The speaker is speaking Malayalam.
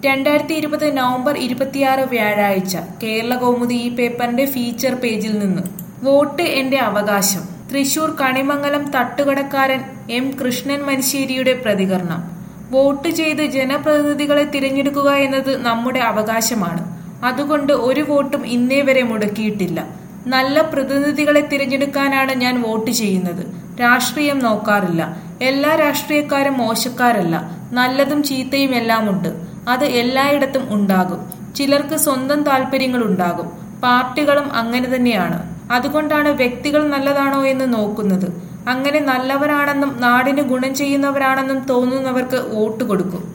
രണ്ടായിരത്തി ഇരുപത് നവംബർ ഇരുപത്തിയാറ് വ്യാഴാഴ്ച കേരള കൗമുദി ഈ പേപ്പറിന്റെ ഫീച്ചർ പേജിൽ നിന്ന് വോട്ട് എന്റെ അവകാശം തൃശൂർ കണിമംഗലം തട്ടുകടക്കാരൻ എം കൃഷ്ണൻ മനുശ്ശേരിയുടെ പ്രതികരണം വോട്ട് ചെയ്ത് ജനപ്രതിനിധികളെ തിരഞ്ഞെടുക്കുക എന്നത് നമ്മുടെ അവകാശമാണ് അതുകൊണ്ട് ഒരു വോട്ടും ഇന്നേ വരെ മുടക്കിയിട്ടില്ല നല്ല പ്രതിനിധികളെ തിരഞ്ഞെടുക്കാനാണ് ഞാൻ വോട്ട് ചെയ്യുന്നത് രാഷ്ട്രീയം നോക്കാറില്ല എല്ലാ രാഷ്ട്രീയക്കാരും മോശക്കാരല്ല നല്ലതും ചീത്തയും എല്ലാം ഉണ്ട് അത് എല്ലായിടത്തും ഉണ്ടാകും ചിലർക്ക് സ്വന്തം താല്പര്യങ്ങൾ ഉണ്ടാകും പാർട്ടികളും അങ്ങനെ തന്നെയാണ് അതുകൊണ്ടാണ് വ്യക്തികൾ നല്ലതാണോ എന്ന് നോക്കുന്നത് അങ്ങനെ നല്ലവരാണെന്നും നാടിന് ഗുണം ചെയ്യുന്നവരാണെന്നും തോന്നുന്നവർക്ക് വോട്ട് കൊടുക്കും